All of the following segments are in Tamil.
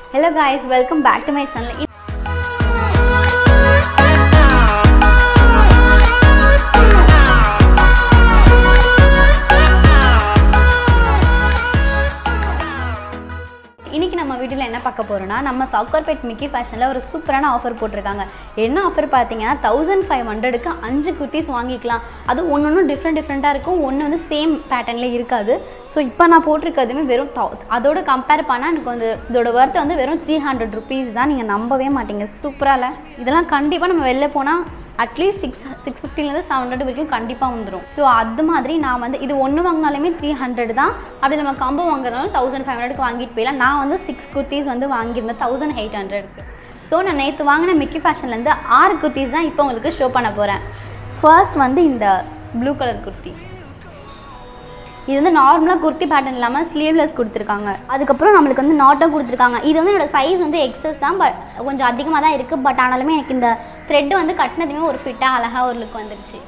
hello guys welcome back to my channel இன்னைக்கு நம்ம வீட்டில் என்ன பார்க்க போகிறோம்னா நம்ம சவுக்கார்பேட் மிக்கி ஃபேஷனில் ஒரு சூப்பரான ஆஃபர் போட்டிருக்காங்க என்ன ஆஃபர் பார்த்தீங்கன்னா தௌசண்ட் ஃபைவ் ஹண்ட்ரடுக்கு அஞ்சு குர்த்திஸ் வாங்கிக்கலாம் அது ஒன்று ஒன்றும் டிஃப்ரெண்ட் டிஃப்ரெண்ட்டாக இருக்கும் ஒன்று வந்து சேம் பேட்டர்னில் இருக்காது ஸோ இப்போ நான் போட்டிருக்கிறதுமே வெறும் தௌ அதோட கம்பேர் பண்ணால் எனக்கு வந்து இதோட ஒர்த்து வந்து வெறும் த்ரீ ஹண்ட்ரட் ருபீஸ் தான் நீங்கள் நம்பவே மாட்டீங்க சூப்பராக இதெல்லாம் கண்டிப்பாக நம்ம வெளில போனால் அட்லீஸ்ட் சிக்ஸ் சிக்ஸ் ஃபிஃப்டிலேருந்து செவன் ஹண்ட்ரட் வரைக்கும் கண்டிப்பாக வந்துடும் ஸோ அது மாதிரி நான் வந்து இது ஒன்று வாங்கினாலுமே த்ரீ ஹண்ட்ரட் தான் அப்படி நம்ம காம்போ வாங்குறதுனால தௌசண்ட் ஃபைவ் ஹண்ட்ரட்க்கு வாங்கிட்டு போயிடலாம் நான் வந்து சிக்ஸ் குர்த்திஸ் வந்து வாங்கியிருந்தேன் தௌசண்ட் எயிட் ஹண்ட்ரட்க்கு ஸோ நான் நேற்று வாங்கின மிக்கி ஃபேஷன்லேருந்து ஆறு குர்த்திஸ் தான் இப்போ உங்களுக்கு ஷோ பண்ண போகிறேன் ஃபர்ஸ்ட் வந்து இந்த ப்ளூ கலர் குர்த்தி இது வந்து நார்மலாக குர்த்தி பேட்டர்ன் இல்லாமல் ஸ்லீவ்லெஸ் கொடுத்துருக்காங்க அதுக்கப்புறம் நம்மளுக்கு வந்து நாட்டும் கொடுத்துருக்காங்க இது வந்து என்னோட சைஸ் வந்து எக்ஸஸ் தான் பட் கொஞ்சம் அதிகமாக தான் இருக்குது பட் ஆனாலுமே எனக்கு இந்த த்ரெட் வந்து கட்டினதுமே ஒரு ஃபிட்டாக அழகாக ஒரு லுக் வந்துருச்சு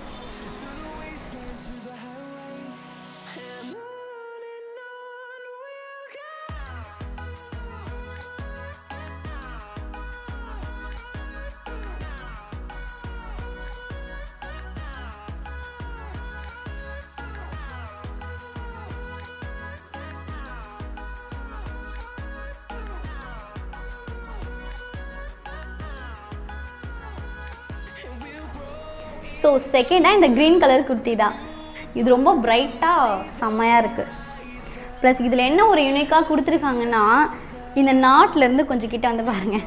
ஸோ செகண்டாக இந்த க்ரீன் கலர் குர்த்தி தான் இது ரொம்ப பிரைட்டாக செம்மையாக இருக்குது ப்ளஸ் இதில் என்ன ஒரு யூனிக்காக கொடுத்துருக்காங்கன்னா இந்த நாட்டிலேருந்து கொஞ்சம் கிட்ட வந்து பாருங்கள்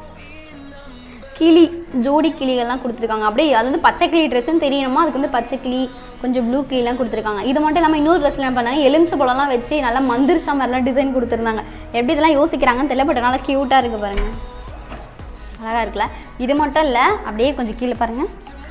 கிளி ஜோடி கிளிகள்லாம் கொடுத்துருக்காங்க அப்படியே அது வந்து பச்சை கிளி ட்ரெஸ்ஸுன்னு தெரியணுமா அதுக்கு வந்து பச்சை கிளி கொஞ்சம் ப்ளூ கிளிலாம் கொடுத்துருக்காங்க இது மட்டும் இல்லாமல் இன்னொரு ட்ரெஸ்ல என்ன பண்ணாங்க எலுமிச்சை பழம்லாம் வச்சு நல்லா மந்திரிச்சா மாதிரிலாம் டிசைன் கொடுத்துருந்தாங்க எப்படி இதெல்லாம் யோசிக்கிறாங்கன்னு தெரியல பட் நல்லா க்யூட்டாக இருக்குது பாருங்கள் அழகாக இருக்குல்ல இது மட்டும் இல்லை அப்படியே கொஞ்சம் கீழே பாருங்கள்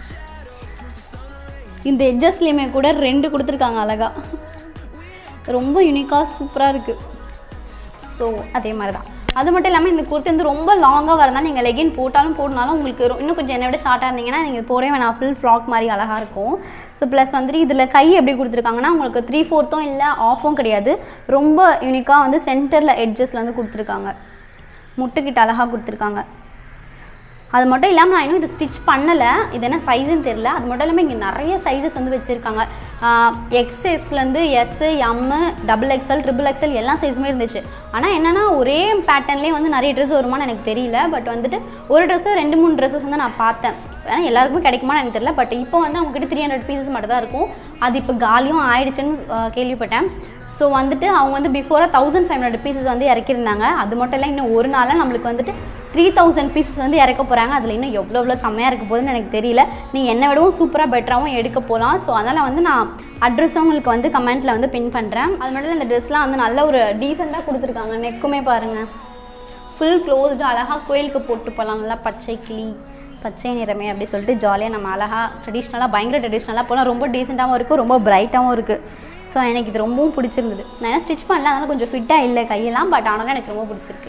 இந்த எட்ஜஸ்லேயுமே கூட ரெண்டு கொடுத்துருக்காங்க அழகா ரொம்ப யூனிக்காக சூப்பராக இருக்குது ஸோ அதே மாதிரி தான் அது மட்டும் இல்லாமல் இந்த குர்த்தி வந்து ரொம்ப லாங்காக வரதால் நீங்கள் லெகின் போட்டாலும் போடனாலும் உங்களுக்கு ரொ- இன்னும் கொஞ்சம் என்னை விட ஷார்ட்டாக இருந்தீங்கன்னா நீங்கள் போடவே வேணாம் ஃபுல் ஃப்ராக் மாதிரி அழகாக இருக்கும் ஸோ ப்ளஸ் வந்துட்டு இதில் கை எப்படி கொடுத்துருக்காங்கன்னா உங்களுக்கு த்ரீ ஃபோர்த்தும் இல்லை ஆஃபும் கிடையாது ரொம்ப யூனிக்காக வந்து சென்டரில் எட்ஜஸில் வந்து கொடுத்துருக்காங்க முட்டுக்கிட்ட அழகாக கொடுத்துருக்காங்க அது மட்டும் இல்லாமல் நான் இன்னும் இது ஸ்டிச் பண்ணலை இது என்ன சைஸுன்னு தெரில அது மட்டும் இல்லாமல் இங்கே நிறைய சைஸஸ் வந்து வச்சுருக்காங்க எக்ஸ்எஸ்லேருந்து S M double XL triple XL எல்லா சைஸுமே இருந்துச்சு ஆனால் என்னென்னா ஒரே பேட்டர்ன்லேயே வந்து நிறைய ட்ரெஸ் வருமான்னு எனக்கு தெரியல பட் வந்துட்டு ஒரு ட்ரெஸ்ஸு ரெண்டு மூணு ட்ரெஸ்ஸஸ் வந்து நான் பார்த்தேன் ஏன்னா எல்லாருக்குமே கிடைக்குமான்னு எனக்கு தெரியல பட் இப்போ வந்து அவங்ககிட்ட த்ரீ ஹண்ட்ரட் பீசஸ் மட்டும் தான் இருக்கும் அது இப்போ காலியும் ஆயிடுச்சுன்னு ஆஹ், கேள்விப்பட்டேன் ஸோ வந்துட்டு அவங்க வந்து பிஃபோராக தௌசண்ட் ஃபைவ் ஹண்ட்ரட் பீசஸ் வந்து இறக்கியிருந்தாங்க அது மட்டும் இல்லை இன்னும் ஒரு நாளில் நம்மளுக்கு வந்துட்டு த்ரீ தௌசண்ட் பீசஸ் வந்து இறக்க போகிறாங்க அதில் இன்னும் எவ்வளோ எவ்வளோ செம்மையாக இருக்க போகுதுன்னு எனக்கு தெரியல நீங்கள் என்னை விடவும் சூப்பராக பெட்டராகவும் எடுக்க போகலாம் ஸோ அதனால் வந்து நான் அட்ரஸும் உங்களுக்கு வந்து கமெண்ட்டில் வந்து பின் பண்ணுறேன் அது மட்டும் இல்லை இந்த ட்ரெஸ்லாம் வந்து நல்ல ஒரு டீசெண்டாக கொடுத்துருக்காங்க நெக்குமே பாருங்கள் ஃபுல் க்ளோஸ்டு அழகாக கோயிலுக்கு போட்டு போகலாம் நல்லா பச்சை கிளி பச்சை நிறமே அப்படி சொல்லிட்டு ஜாலியாக நம்ம அழகாக ட்ரெடிஷ்னலாக பயங்கர ட்ரெடிஷ்னலாக போகலாம் ரொம்ப டீசெண்டாகவும் இருக்குது ரொம்ப பிரைட்டாகவும் இருக்குது ஸோ எனக்கு இது ரொம்பவும் பிடிச்சிருந்தது நான் என்ன ஸ்டிச் பண்ணல அதனால் கொஞ்சம் ஃபிட்டாக இல்லை கையெல்லாம் பட் ஆனாலும் எனக்கு ரொம்ப பிடிச்சிருக்கு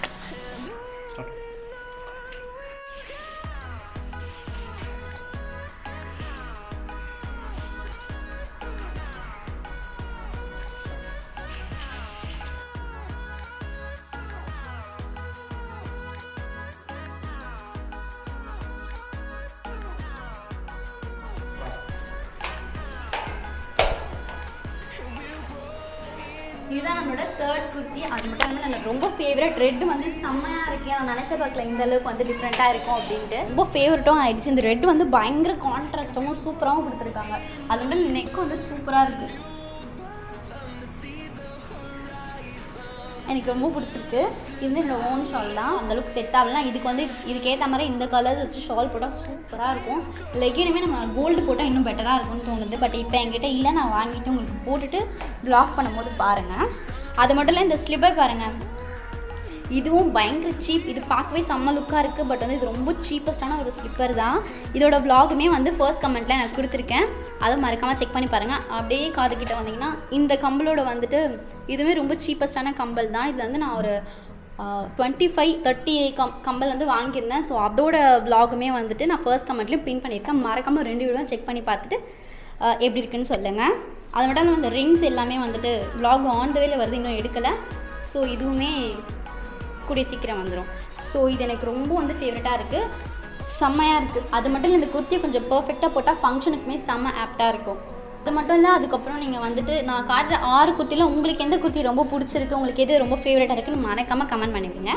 இதுதான் நம்மளோட தேர்ட் குர்த்தி அது மட்டும் இல்லாமல் எனக்கு ரொம்ப ஃபேவரட் ரெட் வந்து செம்மையாக இருக்கேன் நான் நினச்ச பார்க்கல இந்த அளவுக்கு வந்து டிஃப்ரெண்ட்டாக இருக்கும் அப்படின்ட்டு ரொம்ப ஃபேவரட்டும் ஆயிடுச்சு இந்த ரெட் வந்து பயங்கர கான்ட்ராஸ்டாகவும் சூப்பராகவும் கொடுத்துருக்காங்க அது மட்டும் நெக் வந்து சூப்பராக இருக்குது எனக்கு ரொம்ப பிடிச்சிருக்கு இது வந்து என்னோட ஓன் ஷால் தான் அந்தளவுக்கு செட் ஆகலாம் இதுக்கு வந்து இதுக்கேற்ற மாதிரி இந்த கலர்ஸ் வச்சு ஷால் போட்டால் சூப்பராக இருக்கும் லெகினுமே நம்ம கோல்டு போட்டால் இன்னும் பெட்டராக இருக்கும்னு தோணுது பட் இப்போ என்கிட்ட இல்லை நான் வாங்கிட்டு உங்களுக்கு போட்டுட்டு ப்ளாக் பண்ணும்போது பாருங்கள் அது மட்டும் இல்லை இந்த ஸ்லிப்பர் பாருங்கள் இதுவும் பயங்கர சீப் இது பார்க்கவே செம்ம லுக்காக இருக்குது பட் வந்து இது ரொம்ப சீப்பஸ்டான ஒரு ஸ்லிப்பர் தான் இதோட vlogமே வந்து ஃபர்ஸ்ட் கமெண்ட்டில் நான் கொடுத்துருக்கேன் அதை மறக்காமல் செக் பண்ணி பாருங்கள் அப்படியே காது கிட்ட வந்தீங்கன்னா இந்த கம்பளோட வந்துட்டு இதுவுமே ரொம்ப சீப்பஸ்டான கம்பல் தான் இது வந்து நான் ஒரு டுவெண்ட்டி ஃபைவ் தேர்ட்டி கம் கம்பல் வந்து வாங்கியிருந்தேன் ஸோ அதோட vlogமே வந்துட்டு நான் ஃபர்ஸ்ட் கமெண்ட்லேயும் பின் பண்ணியிருக்கேன் மறக்காமல் ரெண்டு வீடியோ செக் பண்ணி பார்த்துட்டு ஆஹ் எப்படி இருக்குன்னு சொல்லுங்கள் அது மட்டும் இல்லாமல் இந்த ரிங்ஸ் எல்லாமே வந்துட்டு vlog ஆன் த வேல வருது இன்னும் எடுக்கலை ஸோ இதுவுமே கூடிய சீக்கிரம் வந்துடும் ஸோ இது எனக்கு ரொம்ப வந்து ஃபேவரட்டாக இருக்குது செம்மையாக இருக்குது அது மட்டும் இல்லை இந்த குர்த்தியை கொஞ்சம் பர்ஃபெக்டாக போட்டால் ஃபங்க்ஷனுக்குமே செம்ம ஆப்டாக இருக்கும் அது மட்டும் இல்லை அதுக்கப்புறம் நீங்கள் வந்துட்டு நான் காட்டுற ஆறு குர்த்தியில் உங்களுக்கு எந்த குர்த்தி ரொம்ப பிடிச்சிருக்கு உங்களுக்கு எது ரொம்ப ஃபேவரட்டாக இருக்குன்னு மறக்காமல் கமெண்ட் பண்ணிவிடுங்க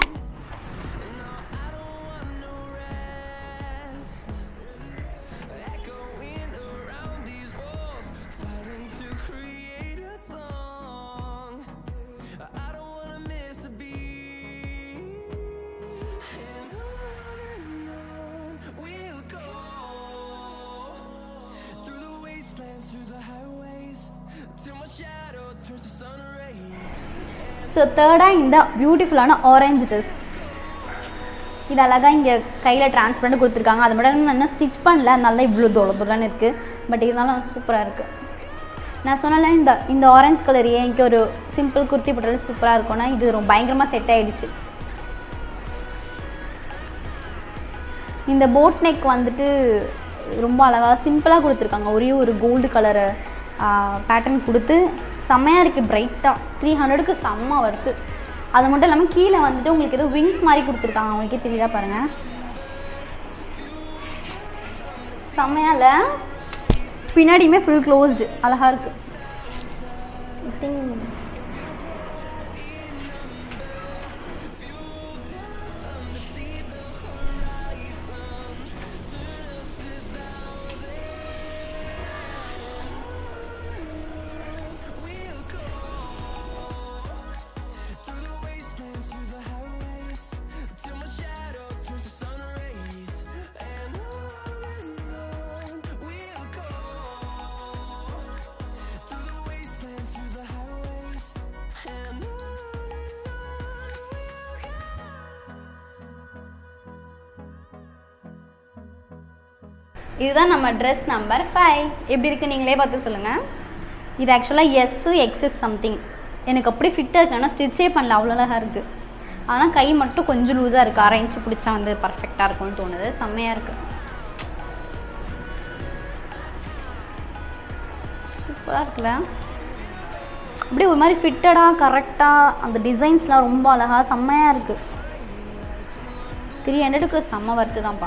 ஸோ தேர்டாக இந்த பியூட்டிஃபுல்லான ஆரஞ்சு ட்ரெஸ் இது அழகாக இங்கே கையில் டிரான்ஸ்பரண்ட் கொடுத்துருக்காங்க அது மட்டும் நான் இன்னும் ஸ்டிச் பண்ணல அதனால இவ்வளோ தோல தூரம்னு இருக்குது பட் இருந்தாலும் சூப்பராக இருக்குது நான் சொன்னல இந்த இந்த ஆரஞ்சு கலர் ஏன் இங்கே ஒரு சிம்பிள் குர்த்தி போட்டாலும் சூப்பராக இருக்கும்னா இது ரொம்ப பயங்கரமாக செட் ஆகிடுச்சு இந்த போட் நெக் வந்துட்டு ரொம்ப அழகாக சிம்பிளாக கொடுத்துருக்காங்க ஒரே ஒரு கோல்டு கலரு பேட்டர்ன் கொடுத்து செம்மையாக இருக்குது பிரைட்டாக த்ரீ ஹண்ட்ரடுக்கு செம்ம வருது அது மட்டும் இல்லாமல் கீழே வந்துட்டு உங்களுக்கு ஏதோ விங்ஸ் மாதிரி கொடுத்துருக்காங்க அவங்களுக்கே தெரியுதா பாருங்கள் செம்மையால பின்னாடியுமே ஃபுல் க்ளோஸ்டு அழகாக இருக்குது இதுதான் நம்ம ட்ரெஸ் நம்பர் ஃபைவ் எப்படி இருக்குது நீங்களே பார்த்து சொல்லுங்கள் இது ஆக்சுவலாக எஸ்ஸு எக்ஸஸ் சம்திங் எனக்கு அப்படி ஃபிட்டாக இருக்கு ஆனால் ஸ்டிச்சே பண்ணல அவ்வளோ அழகாக இருக்குது ஆனால் கை மட்டும் கொஞ்சம் லூஸாக இருக்குது அரை இன்ச்சு பிடிச்சா வந்து பர்ஃபெக்டாக இருக்கும்னு தோணுது செம்மையாக இருக்குது சூப்பராக இருக்குல்ல அப்படியே ஒரு மாதிரி ஃபிட்டடாக கரெக்டாக அந்த டிசைன்ஸ்லாம் ரொம்ப அழகாக செம்மையாக இருக்குது த்ரீ ஹண்ட்ரடுக்கு செம்ம ஒர்த்து தான்ப்பா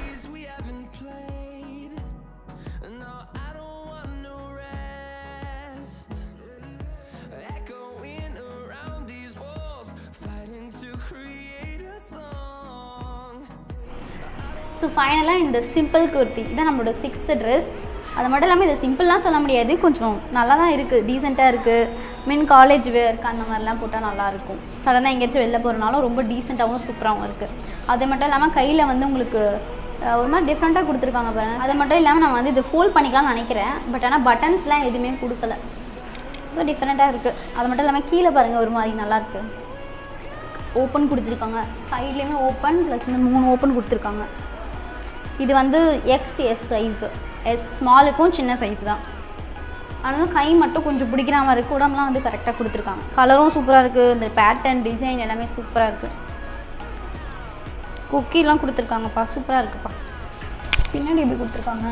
ஸோ ஃபைனலாக இந்த சிம்பிள் குர்த்தி இதான் நம்மளோட சிக்ஸ்த்து ட்ரெஸ் அது மட்டும் இல்லாமல் இது சிம்பிள்லாம் சொல்ல முடியாது கொஞ்சம் நல்லா தான் இருக்குது டீசெண்டாக இருக்குது மீன் காலேஜ் வேர்க்கு அந்த மாதிரிலாம் போட்டால் நல்லாயிருக்கும் சடனாக எங்கேயாச்சும் வெளில போகிறனாலும் ரொம்ப டீசெண்டாகவும் சூப்பராகவும் இருக்குது அது மட்டும் இல்லாமல் கையில் வந்து உங்களுக்கு அஹ், ஒரு மாதிரி டிஃப்ரெண்ட்டாக கொடுத்துருக்காங்க பாருங்க அது மட்டும் இல்லாமல் நான் வந்து இது ஃபோல்ட் பண்ணிக்கலாம்னு நினைக்கிறேன் பட் ஆனால் பட்டன்ஸ்லாம் எதுவுமே கொடுக்கல ரொம்ப டிஃப்ரெண்ட்டாக இருக்குது அது மட்டும் இல்லாமல் கீழே பாருங்கள் ஒரு மாதிரி நல்லாயிருக்கு ஓப்பன் கொடுத்துருக்காங்க சைட்லேயுமே ஓப்பன் ப்ளஸ் இந்த மூணு ஓப்பன் கொடுத்துருக்காங்க இது வந்து எக்ஸ் எஸ் சைஸு எஸ் ஸ்மாலுக்கும் சின்ன சைஸ் தான் ஆனாலும் கை மட்டும் கொஞ்சம் பிடிக்கிற மாதிரி இருக்குது உடம்புலாம் வந்து கரெக்டாக கொடுத்துருக்காங்க கலரும் சூப்பராக இருக்குது இந்த பேட்டர்ன் டிசைன் எல்லாமே சூப்பராக இருக்குது குக்கிலாம் கொடுத்துருக்காங்கப்பா சூப்பராக இருக்குப்பா பின்னாடி எப்படி கொடுத்துருக்காங்க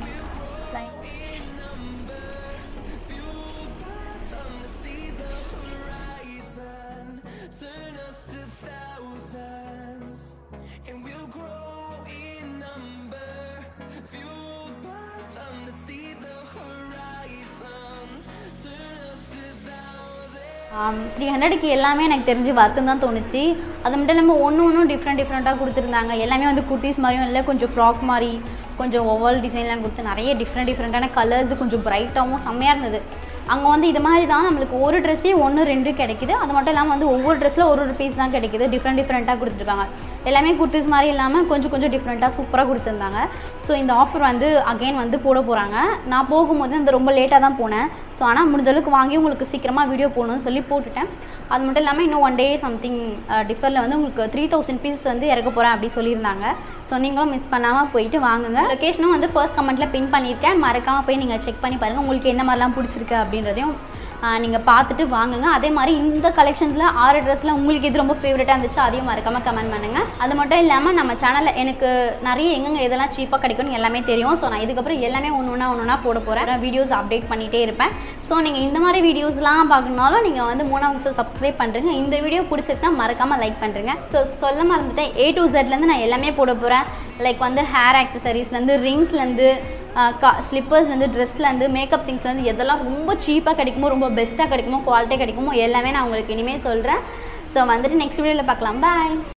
த்ரீ ஹண்ட்ரடுக்கு எல்லாமே எனக்கு தெரிஞ்சு வருத்தம் தான் தோணுச்சு அது மட்டும் இல்லாமல் ஒன்று ஒன்றும் டிஃப்ரெண்ட் டிஃப்ரெண்ட்டாக கொடுத்துருந்தாங்க எல்லாமே வந்து குர்த்திஸ் மாதிரியும் இல்லை கொஞ்சம் ஃப்ராக் மாதிரி கொஞ்சம் ஒவ்வொரு டிசைன்லாம் கொடுத்து நிறைய டிஃப்ரெண்ட் டிஃப்ரெண்ட்டான கலர்ஸ் கொஞ்சம் பிரைட்டாகவும் செம்மையாக இருந்தது அங்கே வந்து இது மாதிரி தான் நம்மளுக்கு ஒரு ட்ரெஸ்ஸே ஒன்று ரெண்டு கிடைக்குது அது மட்டும் இல்லாமல் வந்து ஒவ்வொரு ட்ரெஸ்ஸில் ஒரு ஒரு பீஸ் தான் கிடைக்குது டிஃப்ரெண்ட் டிஃப்ரெண்ட்டாக கொடுத்துருக்காங்க எல்லாமே குர்த்திஸ் மாதிரி இல்லாமல் கொஞ்சம் கொஞ்சம் டிஃப்ரெண்ட்டாக சூப்பராக கொடுத்துருந்தாங்க ஸோ இந்த ஆஃபர் வந்து அகைன் வந்து போட போகிறாங்க நான் போகும்போது இந்த ரொம்ப லேட்டாக தான் போனேன் ஸோ ஆனால் முடிஞ்ச அளவுக்கு வாங்கி உங்களுக்கு சீக்கிரமாக வீடியோ போடணும்னு சொல்லி போட்டுட்டேன் அது மட்டும் இல்லாமல் இன்னும் ஒன் டே சம்திங் டிஃபரில் வந்து உங்களுக்கு த்ரீ தௌசண்ட் பீஸ் வந்து இறக்க போகிறேன் அப்படி சொல்லியிருந்தாங்க ஸோ நீங்களும் மிஸ் பண்ணாமல் போயிட்டு வாங்குங்க லொக்கேஷனும் வந்து ஃபர்ஸ்ட் கமெண்ட்டில் பின் பண்ணியிருக்கேன் மறக்காமல் போய் நீங்கள் செக் பண்ணி பாருங்கள் உங்களுக்கு எந்த மாதிரிலாம் பிடிச்சிருக்கு அப்படின்றதையும் நீங்கள் பார்த்துட்டு வாங்குங்க அதே மாதிரி இந்த கலெக்ஷன்ஸில் ஆறு ட்ரெஸ்ஸில் உங்களுக்கு எது ரொம்ப ஃபேவரட்டாக இருந்துச்சு அதையும் மறக்காமல் கமெண்ட் பண்ணுங்கள் அது மட்டும் இல்லாமல் நம்ம சேனலில் எனக்கு நிறைய எங்கெங்க இதெல்லாம் சீப்பாக கிடைக்கும்னு எல்லாமே தெரியும் ஸோ நான் இதுக்கப்புறம் எல்லாமே ஒன்று ஒன்றா ஒன்று ஒன்றா போட போகிறேன் வீடியோஸ் அப்டேட் பண்ணிகிட்டே இருப்பேன் ஸோ நீங்கள் இந்த மாதிரி வீடியோஸ்லாம் பார்க்கணுனாலும் நீங்கள் வந்து மூணாவது சப்ஸ்கிரைப் பண்ணுறீங்க இந்த வீடியோ பிடிச்சிருந்தா மறக்காமல் லைக் பண்ணுறேங்க ஸோ சொல்ல மறந்துட்டேன் ஏ டு ஜெட்லேருந்து நான் எல்லாமே போட போகிறேன் லைக் வந்து ஹேர் ஆக்சசரிஸ்லேருந்து ரிங்ஸ்லேருந்து கா ஸ்லிப்பர்ஸ்லேருந்து ட்ரெஸ்லேருந்து மேக்கப் திங்ஸ்லேருந்து எதெல்லாம் ரொம்ப சீப்பாக கிடைக்குமோ ரொம்ப பெஸ்ட்டாக கிடைக்குமோ குவாலிட்டியாக கிடைக்குமோ எல்லாமே நான் உங்களுக்கு இனிமேல் சொல்கிறேன் ஸோ வந்துட்டு நெக்ஸ்ட் வீடியோவில் பார்க்கலாம் பாய்